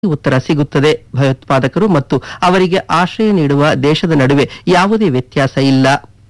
ಉತ್ತರ ಸಿಗುತ್ತದೆ ಭಯೋತ್ಪಾದಕರು ಮತ್ತು ಅವರಿಗೆ ಆಶ್ರಯ ನೀಡುವ ದೇಶದ ನಡುವೆ ಯಾವುದೇ ವ್ಯತ್ಯಾಸ ಇಲ್ಲ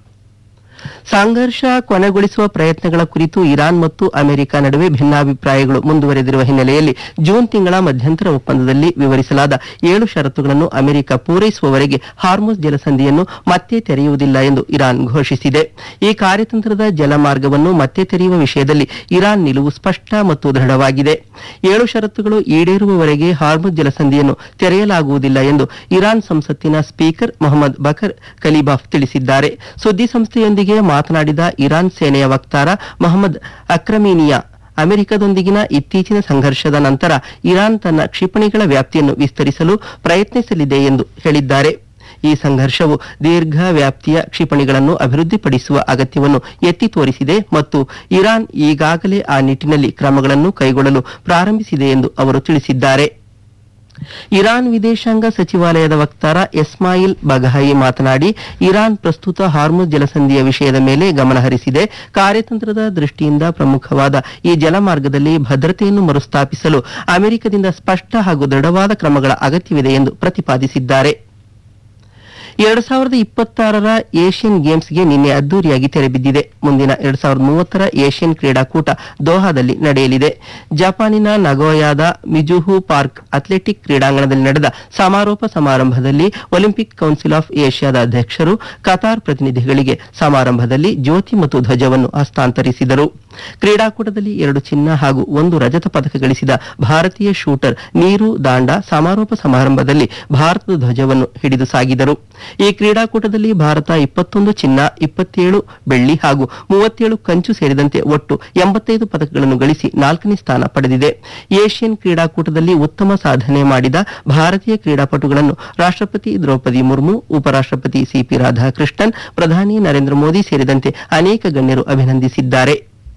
ಸಂಘರ್ಷ ಕೊನೆಗೊಳಿಸುವ ಪ್ರಯತ್ನಗಳ ಕುರಿತು ಇರಾನ್ ಮತ್ತು ಅಮೆರಿಕ ನಡುವೆ ಭಿನ್ನಾಭಿಪ್ರಾಯಗಳು ಮುಂದುವರೆದಿರುವ ಹಿನ್ನೆಲೆಯಲ್ಲಿ ಜೂನ್ ತಿಂಗಳ ಮಧ್ಯಂತರ ಒಪ್ಪಂದದಲ್ಲಿ ವಿವರಿಸಲಾದ ಏಳು ಷರತ್ತುಗಳನ್ನು ಅಮೆರಿಕ ಪೂರೈಸುವವರೆಗೆ ಹಾರ್ಮುಸ್ ಜಲಸಂಧಿಯನ್ನು ಮತ್ತೆ ತೆರೆಯುವುದಿಲ್ಲ ಎಂದು ಇರಾನ್ ಘೋಷಿಸಿದೆ ಈ ಕಾರ್ಯತಂತ್ರದ ಜಲಮಾರ್ಗವನ್ನು ಮತ್ತೆ ತೆರೆಯುವ ವಿಷಯದಲ್ಲಿ ಇರಾನ್ ನಿಲುವು ಸ್ಪಷ್ಟ ಮತ್ತು ದೃಢವಾಗಿದೆ ಏಳು ಷರತ್ತುಗಳು ಈಡೇರುವವರೆಗೆ ಹಾರ್ಮುಸ್ ಜಲಸಂಧಿಯನ್ನು ತೆರೆಯಲಾಗುವುದಿಲ್ಲ ಎಂದು ಇರಾನ್ ಸಂಸತ್ತಿನ ಸ್ಪೀಕರ್ ಮೊಹಮ್ಮದ್ ಬಕರ್ ಕಲಿಬಾಫ್ ತಿಳಿಸಿದ್ದಾರೆ ಸುದ್ದಿಸಂಸ್ಥೆಯೊಂದಿಗೆ ಮಾತನಾಡಿದ ಇರಾನ್ ಸೇನೆಯ ವಕ್ತಾರ ಮೊಹಮ್ಮದ್ ಅಕ್ರಮೀನಿಯಾ ಅಮೆರಿಕದೊಂದಿಗಿನ ಇತ್ತೀಚಿನ ಸಂಘರ್ಷದ ನಂತರ ಇರಾನ್ ತನ್ನ ಕ್ಷಿಪಣಿಗಳ ವ್ಯಾಪ್ತಿಯನ್ನು ವಿಸ್ತರಿಸಲು ಪ್ರಯತ್ನಿಸಲಿದೆ ಎಂದು ಹೇಳಿದ್ದಾರೆ ಈ ಸಂಘರ್ಷವು ದೀರ್ಘ ವ್ಯಾಪ್ತಿಯ ಕ್ಷಿಪಣಿಗಳನ್ನು ಅಭಿವೃದ್ಧಿಪಡಿಸುವ ಅಗತ್ಯವನ್ನು ಎತ್ತಿ ತೋರಿಸಿದೆ ಮತ್ತು ಇರಾನ್ ಈಗಾಗಲೇ ಆ ನಿಟ್ಟಿನಲ್ಲಿ ಕ್ರಮಗಳನ್ನು ಕೈಗೊಳ್ಳಲು ಪ್ರಾರಂಭಿಸಿದೆ ಎಂದು ಅವರು ತಿಳಿಸಿದ್ದಾರೆ ಇರಾನ್ ವಿದೇಶಾಂಗ ಸಚಿವಾಲಯದ ವಕ್ತಾರ ಎಸ್ಮಾಯಿಲ್ ಬಗಹಾಯಿ ಮಾತನಾಡಿ ಇರಾನ್ ಪ್ರಸ್ತುತ ಹಾರ್ಮುಜ್ ಜಲಸಂಧಿಯ ವಿಷಯದ ಮೇಲೆ ಗಮನಹರಿಸಿದೆ ಕಾರ್ಯತಂತ್ರದ ದೃಷ್ಟಿಯಿಂದ ಪ್ರಮುಖವಾದ ಈ ಜಲಮಾರ್ಗದಲ್ಲಿ ಭದ್ರತೆಯನ್ನು ಮರುಸ್ಥಾಪಿಸಲು ಅಮೆರಿಕದಿಂದ ಸ್ಪಷ್ಟ ಹಾಗೂ ದೃಢವಾದ ಕ್ರಮಗಳ ಅಗತ್ಯವಿದೆ ಎಂದು ಪ್ರತಿಪಾದಿಸಿದ್ದಾರೆ ಎರಡ್ ಸಾವಿರದ ಇಪ್ಪತ್ತಾರರ ಏಷ್ಯನ್ ಗೇಮ್ಸ್ಗೆ ನಿನ್ನೆ ಅದ್ದೂರಿಯಾಗಿ ತೆರೆಬಿದ್ದಿದೆ ಮುಂದಿನ ಎರಡ್ ಸಾವಿರದ ಮೂವತ್ತರ ಏಷ್ಯನ್ ಕ್ರೀಡಾಕೂಟ ದೋಹಾದಲ್ಲಿ ನಡೆಯಲಿದೆ ಜಪಾನಿನ ನಗೋಯಾದ ಮಿಜುಹು ಪಾರ್ಕ್ ಅಥ್ಲೆಟಿಕ್ ಕ್ರೀಡಾಂಗಣದಲ್ಲಿ ನಡೆದ ಸಮಾರೋಪ ಸಮಾರಂಭದಲ್ಲಿ ಒಲಿಂಪಿಕ್ ಕೌನ್ಸಿಲ್ ಆಫ್ ಏಷ್ಯಾದ ಅಧ್ಯಕ್ಷರು ಕತಾರ್ ಪ್ರತಿನಿಧಿಗಳಿಗೆ ಸಮಾರಂಭದಲ್ಲಿ ಜ್ಯೋತಿ ಮತ್ತು ಧ್ವಜವನ್ನು ಹಸ್ತಾಂತರಿಸಿದರು ಕ್ರೀಡಾಕೂಟದಲ್ಲಿ ಎರಡು ಚಿನ್ನ ಹಾಗೂ ಒಂದು ರಜತ ಪದಕ ಗಳಿಸಿದ ಭಾರತೀಯ ಶೂಟರ್ ನೀರು ದಾಂಡ ಸಮಾರೋಪ ಸಮಾರಂಭದಲ್ಲಿ ಭಾರತದ ಧ್ವಜವನ್ನು ಹಿಡಿದು ಸಾಗಿದರು ಈ ಕ್ರೀಡಾಕೂಟದಲ್ಲಿ ಭಾರತ ಇಪ್ಪತ್ತೊಂದು ಚಿನ್ನ ಇಪ್ಪತ್ತೇಳು ಬೆಳ್ಳಿ ಹಾಗೂ ಮೂವತ್ತೇಳು ಕಂಚು ಸೇರಿದಂತೆ ಒಟ್ಟು ಎಂಬತ್ತೈದು ಪದಕಗಳನ್ನು ಗಳಿಸಿ ನಾಲ್ಕನೇ ಸ್ಥಾನ ಪಡೆದಿದೆ ಏಷ್ಯನ್ ಕ್ರೀಡಾಕೂಟದಲ್ಲಿ ಉತ್ತಮ ಸಾಧನೆ ಮಾಡಿದ ಭಾರತೀಯ ಕ್ರೀಡಾಪಟುಗಳನ್ನು ರಾಷ್ಟ್ರಪತಿ ದ್ರೌಪದಿ ಮುರ್ಮು ಉಪರಾಷ್ಟ್ರಪತಿ ಸಿಪಿ ರಾಧಾಕೃಷ್ಣನ್ ಪ್ರಧಾನಿ ನರೇಂದ್ರ ಮೋದಿ ಸೇರಿದಂತೆ ಅನೇಕ ಗಣ್ಯರು ಅಭಿನಂದಿಸಿದ್ದಾರೆ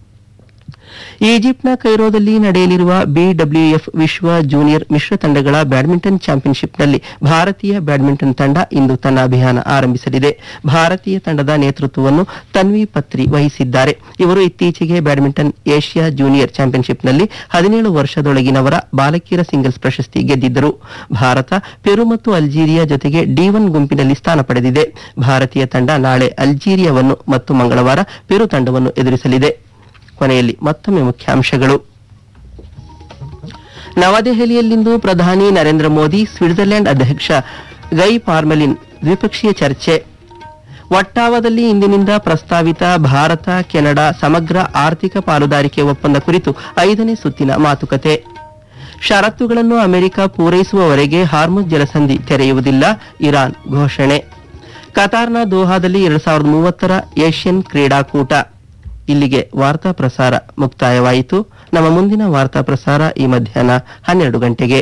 ಈಜಿಪ್ಟ್ನ ಕೈರೋದಲ್ಲಿ ನಡೆಯಲಿರುವ ಬಿಡಬ್ಲ್ಯೂಎಫ್ ವಿಶ್ವ ಜೂನಿಯರ್ ಮಿಶ್ರ ತಂಡಗಳ ಬ್ಯಾಡ್ಮಿಂಟನ್ ಚಾಂಪಿಯನ್ಶಿಪ್ನಲ್ಲಿ ಭಾರತೀಯ ಬ್ಯಾಡ್ಮಿಂಟನ್ ತಂಡ ಇಂದು ತನ್ನ ಅಭಿಯಾನ ಆರಂಭಿಸಲಿದೆ ಭಾರತೀಯ ತಂಡದ ನೇತೃತ್ವವನ್ನು ತನ್ವಿ ಪತ್ರಿ ವಹಿಸಿದ್ದಾರೆ ಇವರು ಇತ್ತೀಚೆಗೆ ಬ್ಯಾಡ್ಮಿಂಟನ್ ಏಷ್ಯಾ ಜೂನಿಯರ್ ಚಾಂಪಿಯನ್ಶಿಪ್ನಲ್ಲಿ ಹದಿನೇಳು ವರ್ಷದೊಳಗಿನವರ ಬಾಲಕಿಯರ ಸಿಂಗಲ್ಸ್ ಪ್ರಶಸ್ತಿ ಗೆದ್ದಿದ್ದರು ಭಾರತ ಪೆರು ಮತ್ತು ಅಲ್ಜೀರಿಯಾ ಜೊತೆಗೆ ಡಿ ಒನ್ ಗುಂಪಿನಲ್ಲಿ ಸ್ಥಾನ ಪಡೆದಿದೆ ಭಾರತೀಯ ತಂಡ ನಾಳೆ ಅಲ್ಜೀರಿಯಾವನ್ನು ಮತ್ತು ಮಂಗಳವಾರ ಪೆರು ತಂಡವನ್ನು ಎದುರಿಸಲಿದೆ ಕೊನೆಯಲ್ಲಿ ಮತ್ತೊಮ್ಮೆ ಮುಖ್ಯಾಂಶಗಳು ನವದೆಹಲಿಯಲ್ಲಿಂದು ಪ್ರಧಾನಿ ನರೇಂದ್ರ ಮೋದಿ ಸ್ವಿಟ್ಜರ್ಲೆಂಡ್ ಅಧ್ಯಕ್ಷ ಗೈ ಪಾರ್ಮೆಲಿನ್ ದ್ವಿಪಕ್ಷೀಯ ಚರ್ಚೆ ಒಟ್ಟಾವದಲ್ಲಿ ಇಂದಿನಿಂದ ಪ್ರಸ್ತಾವಿತ ಭಾರತ ಕೆನಡಾ ಸಮಗ್ರ ಆರ್ಥಿಕ ಪಾಲುದಾರಿಕೆ ಒಪ್ಪಂದ ಕುರಿತು ಐದನೇ ಸುತ್ತಿನ ಮಾತುಕತೆ ಷರತ್ತುಗಳನ್ನು ಅಮೆರಿಕ ಪೂರೈಸುವವರೆಗೆ ಹಾರ್ಮುಜ್ ಜಲಸಂಧಿ ತೆರೆಯುವುದಿಲ್ಲ ಇರಾನ್ ಘೋಷಣೆ ಕತಾರ್ನ ದೋಹಾದಲ್ಲಿ ಎರಡ್ ಸಾವಿರದ ಮೂವತ್ತರ ಏಷ್ಯನ್ ಕ್ರೀಡಾಕೂಟ ಇಲ್ಲಿಗೆ ವಾರ್ತಾ ಪ್ರಸಾರ ಮುಕ್ತಾಯವಾಯಿತು ನಮ್ಮ ಮುಂದಿನ ವಾರ್ತಾ ಪ್ರಸಾರ ಈ ಮಧ್ಯಾಹ್ನ ಹನ್ನೆರಡು ಗಂಟೆಗೆ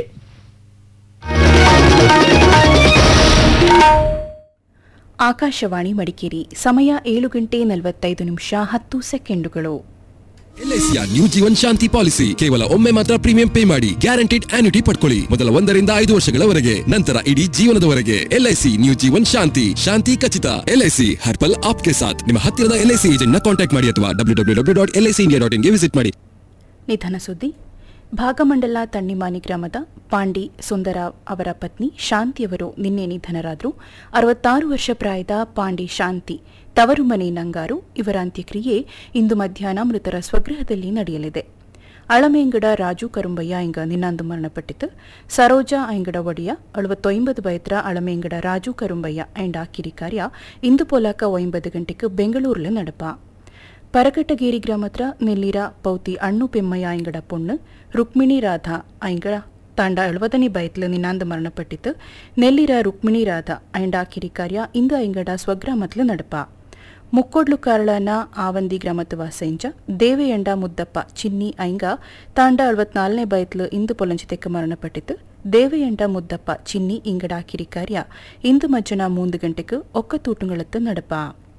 ಆಕಾಶವಾಣಿ ಮಡಿಕೇರಿ ಸಮಯ ಏಳು ಗಂಟೆ ನಲವತ್ತೈದು ನಿಮಿಷ ಹತ್ತು ಸೆಕೆಂಡುಗಳು ಎಲ್ಐಸಿಯ ನ್ಯೂ ಜೀವನ್ ಶಾಂತಿ ಪಾಲಿಸಿ ಕೇವಲ ಒಮ್ಮೆ ಮಾತ್ರ ಪ್ರೀಮಿಯಂ ಪೇ ಮಾಡಿ ಗ್ಯಾರಂಟಿಡ್ ಆನ್ಯುಟಿ ಪಡ್ಕೊಳ್ಳಿ ಮೊದಲ ಒಂದರಿಂದ ಐದು ವರ್ಷಗಳವರೆಗೆ ನಂತರ ಇಡೀ ಜೀವನದವರೆಗೆ ಎಲ್ಐಸಿ ನ್ಯೂ ಜೀವನ್ ಶಾಂತಿ ಶಾಂತಿ ಖಚಿತ ಎಲ್ಐಸಿ ಹರ್ಪಲ್ ಆಪ್ಗೆ ಸಾಥ್ ನಿಮ್ಮ ಹತ್ತಿರದ ಎಲ್ಐಸಿ ಏಜೆಂಟ್ ನ ಕಾಂಟ್ಯಾಕ್ಟ್ ಮಾಡಿ ಅಥವಾ W W W dot LIC India dot ಇನ್ಗೆ ವಿಸಿಟ್ ಮಾಡಿ ನಿಧನ ಸುದ್ದಿ ಭಾಗಮಂಡಲ ತಣ್ಣಿಮಾನಿ ಗ್ರಾಮದ ಪಾಂಡಿ ಸುಂದರ ಅವರ ಪತ್ನಿ ಶಾಂತಿಯವರು ನಿನ್ನೆ ನಿಧನರಾದರು ಅರವತ್ತಾರು ವರ್ಷ ಪ್ರಾಯದ ಪಾಂಡಿ ಶಾಂತಿ ತವರು ಮನೆ ನಂಗಾರು ಇವರ ಅಂತ್ಯಕ್ರಿಯೆ ಇಂದು ಮಧ್ಯಾಹ್ನ ಮೃತರ ಸ್ವಗೃಹದಲ್ಲಿ ನಡೆಯಲಿದೆ ಅಳಮೇಂಗಡ ರಾಜು ಕರುಂಬಯ್ಯ ಇಂಗ ನಿನ್ನಾಂದು ಮರಣಪಟ್ಟಿತು ಸರೋಜಾ ಐಂಗಡ ಒಡೆಯ ಅಳುವತ್ತೊಂಬದು ಬಯತ್ರ ಅಳಮೇಂಗಡ ರಾಜು ಕರುಂಬಯ್ಯ ಐಂಡ ಕಿರಿ ಕಾರ್ಯ ಇಂದು ಪೋಲಾಕ ಒಂಬತ್ತು ಗಂಟೆಗೆ ಬೆಂಗಳೂರಿನ ನಡಪ ಪರಕಟಗೇರಿ ಗ್ರಾಮತ್ರ ನೆಲ್ಲಿರ ಪೌತಿ ಅಣ್ಣು ಪೆಮ್ಮಯ್ಯ ಐಂಗಡ ಪೊಣ್ಣು ರುಕ್ಮಿಣಿ ರಾಧಾ ಐಂಗಡ ತಾಂಡ ಎಳುವದನಿ ಬಯತ್ಲು ನಿನಾಂದ ಮರಣಪಟ್ಟಿತು ನೆಲ್ಲಿರ ರುಕ್ಮಿಣಿ ರಾಧಾ ಐಂಡ ಕಿರಿ ಕಾರ್ಯ ಇಂದು ಐಂಗಡ ಸ್ವಗ್ರಾಮತ್ಲು ನಡಪ ಮುಕ್ಕೊಡ್ಲು ಕಾರಳನ ಆವಂದಿ ಗ್ರಾಮದ ವಾಸೆಂಜ ದೇವೆಯಂಡ ಮುದ್ದಪ್ಪ ಚಿನ್ನಿ ಐಂಗ ತಾಂಡ ಅಳವತ್ನಾಲ್ನೇ ಬಯತ್ಲು ಇಂದು ಪೊಲಂಚಿ ತೆಕ್ಕ ಮರಣಪಟ್ಟಿತು ದೇವೆಯಂಡ ಮುದ್ದಪ್ಪ ಚಿನ್ನಿ ಇಂಗಡ ಕಿರಿ ಕಾರ್ಯ ಇಂದು ಮಜ್ಜನ ಮೂಂದು ಗಂಟೆಗೆ ಒಕ್ಕ ತೂಟುಗಳತ್ತು ನಡಪ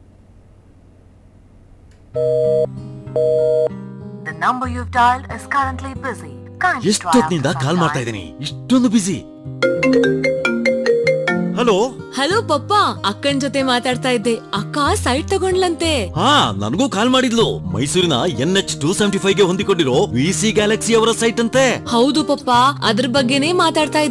The number you've dialed is currently busy. Kindly try ಎಷ್ಟೊತ್ತಿನಿಂದ after call some ಮಾಡ್ತಾ time. ಇದ್ದೀನಿ ಇಷ್ಟೊಂದು ಬಿಸಿ ಹಲೋ ಹಲೋ ಪಪ್ಪ ಅಕ್ಕನ್ ಜೊತೆ ಮಾತಾಡ್ತಾ ಇದ್ದೆ ಅಕ್ಕ ಸೈಟ್ ತಗೊಂಡ್ಲಂತೆ ಹಾ ನನಗೂ ಕಾಲ್ ಮಾಡಿದ್ಲು ಮೈಸೂರಿನ N H two seventy five ಗೆ ಹೊಂದಿಕೊಂಡಿರೋ ವಿ ಸಿ ಗ್ಯಾಲಕ್ಸಿ ಅವರ ಸೈಟ್ ಅಂತೆ ಹೌದು ಪಪ್ಪ ಅದ್ರ ಬಗ್ಗೆನೇ ಮಾತಾಡ್ತಾ